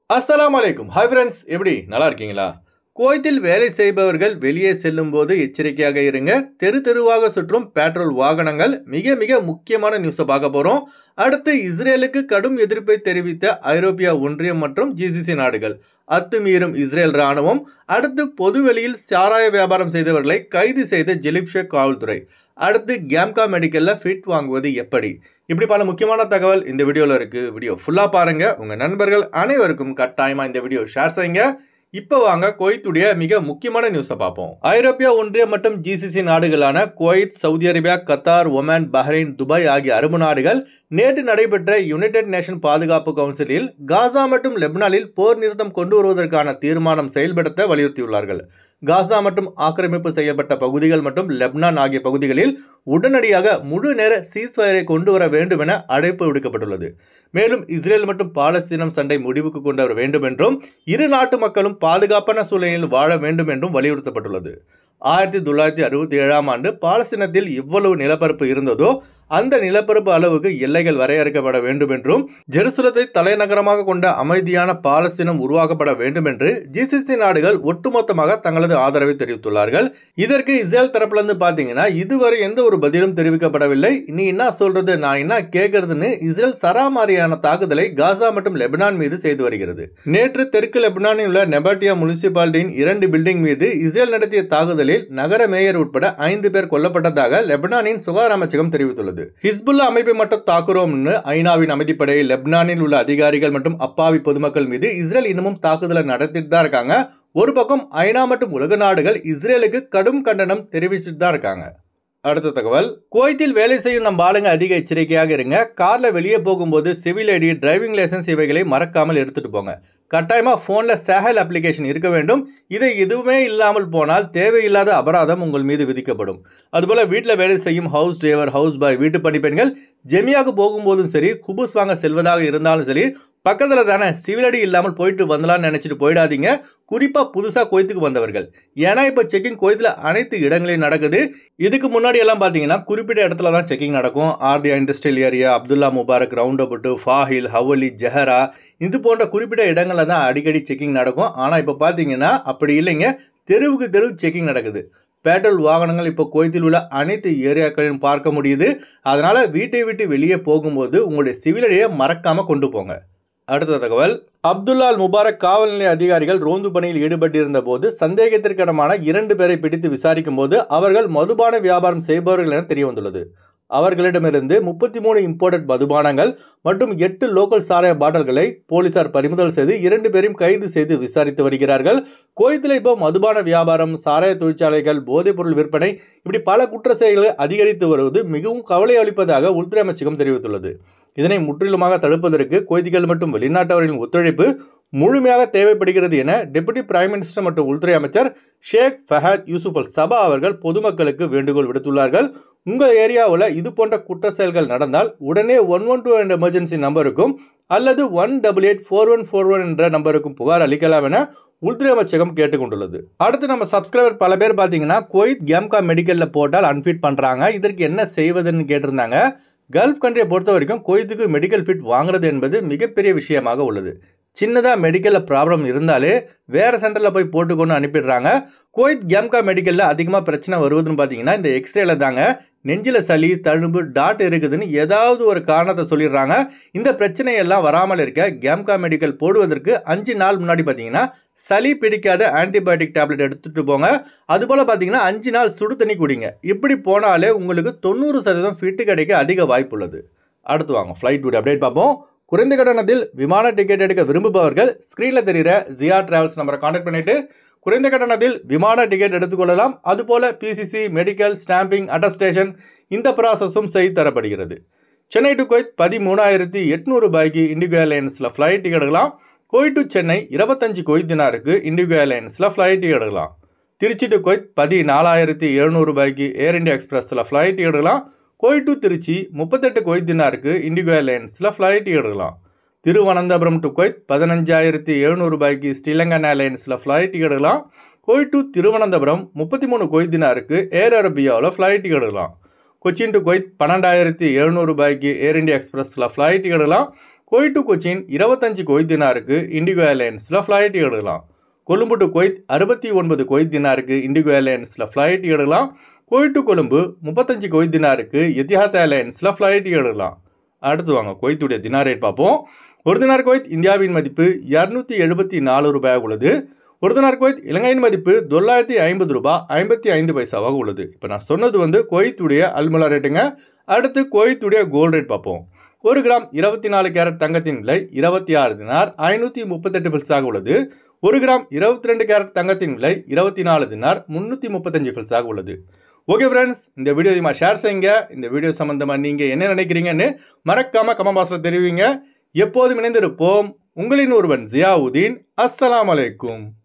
அஸ்ஸலாமு அலைக்கும் hi friends எப்படி நல்லா இருக்கீங்களா குவைத்தில் வேலை செய்பவர்கள் வெளியே செல்லும் போது எச்சரிக்கையாக இருங்க தெரு தெருவாக சுற்றும் பெட்ரோல் வாகனங்கள் மிக மிக முக்கியமான நியூஸை பார்க்க போகிறோம் அடுத்து இஸ்ரேலுக்கு கடும் எதிர்ப்பை தெரிவித்த ஐரோப்பிய ஒன்றியம் மற்றும் ஜிசிசி நாடுகள் அத்துமீறும் இஸ்ரேல் ராணுவம் அடுத்து பொதுவெளியில் சாராய வியாபாரம் செய்தவர்களை கைது செய்த ஜெலிப்ஷேக் காவல்துறை அடுத்து கேம்கா மெடிக்கல்ல ஃபிட் வாங்குவது எப்படி இப்படி பல முக்கியமான தகவல் இந்த வீடியோவில் இருக்கு வீடியோ ஃபுல்லாக பாருங்க உங்க நண்பர்கள் அனைவருக்கும் கட்டாயமா இந்த வீடியோ ஷேர் செய்யுங்க இப்போ வாங்க குவைத்துடைய மிக முக்கியமான நியூஸை பார்ப்போம் ஐரோப்பிய ஒன்றியம் மற்றும் ஜிசிசி நாடுகளான Kuwait Saudi Arabia Qatar Oman Bahrain Dubai ஆகிய அரபு நாடுகள் நேற்று நடைபெற்ற யுனைடெட் நேஷன் பாதுகாப்பு கவுன்சிலில் காசா மற்றும் லெபனானில் போர் நிறுத்தம் கொண்டு வருவதற்கான தீர்மானம் செயல்படுத்த வலியுறுத்தியுள்ளார்கள் காசா மற்றும் ஆக்கிரமிப்பு செய்யப்பட்ட பகுதிகள் மற்றும் லெப்னான் ஆகிய பகுதிகளில் உடனடியாக முழு நேர சீஸ்ஃபயரை கொண்டு வர வேண்டும் என அழைப்பு விடுக்கப்பட்டுள்ளது மேலும் இஸ்ரேல் மற்றும் பாலஸ்தீனம் சண்டை முடிவுக்கு கொண்டு வர வேண்டும் என்றும் இரு நாட்டு மக்களும் பாதுகாப்பான சூழ்நிலையில் வாழ வேண்டும் என்றும் வலியுறுத்தப்பட்டுள்ளது ஆயிரத்தி தொள்ளாயிரத்தி அறுபத்தி ஏழாம் ஆண்டு பாலஸ்தீனத்தில் எவ்வளவு நிலப்பரப்பு இருந்ததோ அந்த நிலப்பரப்பு அளவுக்கு எல்லைகள் வரையறுக்கப்பட வேண்டும் என்றும் ஜெருசலத்தை தலைநகரமாக கொண்ட அமைதியான பாலஸ்தீனம் உருவாக்கப்பட வேண்டும் என்று ஜிசிசி நாடுகள் ஒட்டுமொத்தமாக தங்களது ஆதரவை தெரிவித்துள்ளார்கள் இதற்கு இஸ்ரேல் தரப்புல இருந்து பாத்தீங்கன்னா இதுவரை எந்த ஒரு பதிலும் தெரிவிக்கப்படவில்லை நீ என்ன சொல்றது நான் என்ன கேட்கறதுன்னு இஸ்ரேல் சராமாரியான தாக்குதலை காசா மற்றும் லெபனான் மீது செய்து வருகிறது நேற்று தெற்கு லெபனானில் உள்ள நெபாட்டியா முனிசிபாலிட்டியின் இரண்டு பில்டிங் மீது இஸ்ரேல் நடத்திய தாக்குதலில் நகர மேயர் உட்பட ஐந்து பேர் கொல்லப்பட்டதாக லெபனானின் சுகாதார அமைச்சகம் தெரிவித்துள்ளது ஹிஸ்புல்லா அமைப்பை மட்டும் தாக்குறோம்னு ஐநாவின் அமைதிப்படை லெபனானில் உள்ள அதிகாரிகள் மற்றும் அப்பாவி பொதுமக்கள் மீது இஸ்ரேல் இன்னமும் தாக்குதலை நடத்திட்டு தான் இருக்காங்க ஒரு பக்கம் ஐநா மற்றும் உலக நாடுகள் இஸ்ரேலுக்கு கடும் கண்டனம் தெரிவிச்சுட்டு தான் இருக்காங்க அடுத்த தகவல் குவைத்தில் வேலை செய்யும் நம்ம ஆளுங்க அதிக எச்சரிக்கையாக இருங்க கார்ல வெளியே போகும்போது சிவில் ஐடி டிரைவிங் லைசன்ஸ் இவைகளை மறக்காமல் எடுத்துட்டு போங்க கட்டாயமாக ஃபோனில் சேகல் அப்ளிகேஷன் இருக்க வேண்டும் இதை எதுவுமே இல்லாமல் போனால் தேவையில்லாத அபராதம் உங்கள் மீது விதிக்கப்படும் அதுபோல் வீட்டில் வேலை செய்யும் ஹவுஸ் டிரைவர் ஹவுஸ் பாய் வீட்டு பணிப்பெண்கள் ஜெமியாவுக்கு போகும்போதும் சரி குபுஸ் வாங்க செல்வதாக இருந்தாலும் சரி பக்கத்தில் தானே சிவிலடி இல்லாமல் போயிட்டு வந்தலாம்னு நினச்சிட்டு போயிடாதீங்க குறிப்பாக புதுசாக கோயத்துக்கு வந்தவர்கள் ஏன்னா இப்போ செக்கிங் கோயத்தில் அனைத்து இடங்களையும் நடக்குது இதுக்கு முன்னாடி எல்லாம் பார்த்தீங்கன்னா குறிப்பிட்ட இடத்துல தான் செக்கிங் நடக்கும் Ardiya industrial area Abdullah Mubarak round அபுட்டு ஃபாஹில் ஹவலி ஜெஹரா இது போன்ற குறிப்பிட்ட இடங்களில் தான் அடிக்கடி செக்கிங் நடக்கும் ஆனால் இப்போ பார்த்தீங்கன்னா அப்படி இல்லைங்க தெருவுக்கு தெருவு செக்கிங் நடக்குது பெட்ரோல் வாகனங்கள் இப்போ கோயத்தில் உள்ள அனைத்து ஏரியாக்களையும் பார்க்க முடியுது அதனால் வீட்டை விட்டு வெளியே போகும்போது உங்களுடைய சிவிலடியை மறக்காமல் கொண்டு போங்க அடுத்த தகவல் அப்துல்லால் முபாரக் காவல் நிலைய அதிகாரிகள் ரோந்து பணியில் ஈடுபட்டிருந்த போது சந்தேகத்திற்கிடமான இரண்டு பேரை பிடித்து விசாரிக்கும் போது அவர்கள் மதுபான வியாபாரம் செய்பவர்கள் என தெரிய வந்துள்ளது அவர்களிடமிருந்து முப்பத்தி மூணு இம்போர்ட்டட் மதுபானங்கள் மற்றும் எட்டு லோக்கல் சாராய பாட்டில்களை போலீசார் பறிமுதல் செய்து இரண்டு பேரையும் கைது செய்து விசாரித்து வருகிறார்கள் கோயத்தில் இப்போ மதுபான வியாபாரம் சாராய தொழிற்சாலைகள் போதைப்பொருள் விற்பனை இப்படி பல குற்ற செயல்களை அதிகரித்து வருவது மிகவும் கவலை அளிப்பதாக உள்துறை அமைச்சகம் தெரிவித்துள்ளது இதனை முற்றிலுமாக தடுப்பதற்கு கொய்திகள் மற்றும் வெளிநாட்டவர்களின் ஒத்துழைப்பு முழுமையாக தேவைப்படுகிறது என டெபுட்டி பிரைம் மினிஸ்டர் மற்றும் உள்துறை அமைச்சர் ஷேக் ஃபஹத் யூசுப் அல் சபா அவர்கள் பொதுமக்களுக்கு வேண்டுகோள் விடுத்துள்ளார்கள் உங்கள் ஏரியாவில் இது போன்ற குற்ற செயல்கள் நடந்தால் உடனே ஒன் ஒன் டூ என்ற எமர்ஜென்சி நம்பருக்கும் அல்லது one double eight four one four one என்ற நம்பருக்கும் புகார் அளிக்கலாம் என உள்துறை அமைச்சகம் கேட்டுக்கொண்டுள்ளது அடுத்து நம்ம சப்ஸ்கிரைபர் பல பேர் பார்த்தீங்கன்னா கோயித் கேம்கா மெடிக்கலில் போட்டால் அன்ஃபிட் பண்ணுறாங்க இதற்கு என்ன செய்வதுன்னு கேட்டிருந்தாங்க கல்ஃப் கண்ட்ரியை பொறுத்த வரைக்கும் கோயத்துக்கு மெடிக்கல் ஃபிட் வாங்குறது என்பது மிகப்பெரிய விஷயமாக உள்ளது சின்னதாக மெடிக்கலில் ப்ராப்ளம் இருந்தாலே வேறு சென்டரில் போய் போட்டுக்கொண்டு அனுப்பிடுறாங்க கோயத் கேம்கா மெடிக்கலில் அதிகமாக பிரச்சனை வருவதுன்னு பார்த்தீங்கன்னா இந்த எக்ஸ்ரேல தாங்க நெஞ்சில் சளி தழும்பு டாட் இருக்குதுன்னு ஏதாவது ஒரு காரணத்தை சொல்லிடுறாங்க இந்த பிரச்சனையெல்லாம் வராமல் இருக்க கேம்கா மெடிக்கல் போடுவதற்கு அஞ்சு நாள் முன்னாடி பார்த்தீங்கன்னா சளி பிடிக்காத ஆன்டிபயோட்டிக் டேப்லெட் எடுத்துகிட்டு போங்க அதுபோல் பார்த்தீங்கன்னா அஞ்சு நாள் சுடு தண்ணி குடிங்க இப்படி போனாலே உங்களுக்கு தொண்ணூறு சதவீதம் ஃபிட்டு கிடைக்க அதிக வாய்ப்பு உள்ளது அடுத்து வாங்க ஃப்ளைட் டூட் அப்டேட் பார்ப்போம் குறைந்த கட்டணத்தில் விமான டிக்கெட் எடுக்க விரும்புபவர்கள் ஸ்க்ரீனில் தெரிகிற ஜியா டிராவல்ஸ் நம்பரை காண்டாக்ட் பண்ணிவிட்டு குறைந்த கட்டணத்தில் விமான டிக்கெட் எடுத்துக்கொள்ளலாம் அதுபோல் பிசிசி மெடிக்கல் ஸ்டாம்பிங் அட்டஸ்டேஷன் இந்த ப்ராசஸும் செய்து தரப்படுகிறது சென்னை டு கோயத் பதிமூணாயிரத்தி எட்நூறு ரூபாய்க்கு இண்டிகோ ஏர்லைன்ஸில் ஃப்ளைட் டிக்கெட் எடுக்கலாம் கோயட் டு சென்னை இருபத்தஞ்சு கோயத் தினாருக்கு இண்டிகோ ஏர்லைன்ஸில் ஃப்ளைட் டிக்கெட் எடுக்கலாம் திருச்சி டு கோயத் பதினாலாயிரத்தி எழுநூறு ரூபாய்க்கு ஏர் இண்டியா எக்ஸ்பிரஸில் ஃப்ளைட் டிக்கெட் எடுக்கலாம் கோயட் டு திருச்சி முப்பத்தெட்டு கோயத் தினாருக்கு இண்டிகோ ஏர்லைன்ஸில் ஃப்ளைட் டிக்கெட் எடுக்கலாம் திருவனந்தபுரம் டு கோயத் பதினஞ்சாயிரத்தி எழுநூறு ரூபாய்க்கு ஸ்ரீலங்கன் ஏர்லைன்ஸில் ஃப்ளைட் டிக்கெட் எடுக்கலாம் கோயட் டு திருவனந்தபுரம் முப்பத்தி மூணு கோயத் தினாருக்கு ஏர் அரபியாவில் ஃப்ளைட் டிக்கெட் எடுக்கலாம் கொச்சின் டு கோயத் பன்னெண்டாயிரத்தி எழுநூறு ரூபாய்க்கு ஏர் இண்டியா எக்ஸ்பிரஸில் ஃப்ளைட் டிக்கெட் எடுக்கலாம் குவைட் டு கொச்சின் இருபத்தஞ்சு குவைத் தினாருக்கு இண்டிகோ ஏர்லைன்ஸில் ஃப்ளைட் எடுக்கலாம் கொழும்பு டு குவைத் அறுபத்தி ஒன்பது குவைத் தினாருக்கு இண்டிகோ ஏர்லைன்ஸில் ஃப்ளைட் எடுக்கலாம் குவைட் டு கொழும்பு முப்பத்தஞ்சு குவைத் தினாருக்கு எத்திஹாத் ஏர்லைன்ஸில் ஃப்ளைட் எடுக்கலாம் அடுத்து வாங்க குவைத்துடைய தினார் ரேட் பார்ப்போம் ஒரு தினார் குவைத் இந்தியாவின் மதிப்பு இரநூத்தி எழுபத்தி நாலு ரூபாயாக உள்ளது ஒரு தினார் குவைத் இலங்கையின் மதிப்பு தொள்ளாயிரத்தி ஐம்பது ரூபாய் ஐம்பத்தி ஐந்து பைசாவாக உள்ளது இப்போ நான் சொன்னது வந்து குவைத்துடைய அல்முலா ரேட்டுங்க அடுத்து குவைத்துடைய கோல்ட் ரேட் பார்ப்போம் ஒரு கிராம் இருபத்தி நாலு கேரட் தங்கத்தின் விலை இருபத்தி ஆறு தினார் ஐநூற்றி முப்பத்தெட்டு பில்ஸாக உள்ளது ஒரு கிராம் இருபத்தி ரெண்டு கேரட் தங்கத்தின் விலை இருபத்தி நாலு தினார் முந்நூற்றி முப்பத்தஞ்சு பில்ஸாக உள்ளது ஓகே ஃப்ரெண்ட்ஸ் இந்த வீடியோ அதிகமாக ஷேர் செய்யுங்க இந்த வீடியோ சம்மந்தமாக நீங்கள் என்ன நினைக்கிறீங்கன்னு மறக்காமல் கமெண்ட் பாக்ஸில் தெரிவிங்க எப்போதும் இணைந்திருப்போம் உங்களின் ஒருவன் ஜியாவுதீன் அஸ்ஸலாமு அலைக்கும்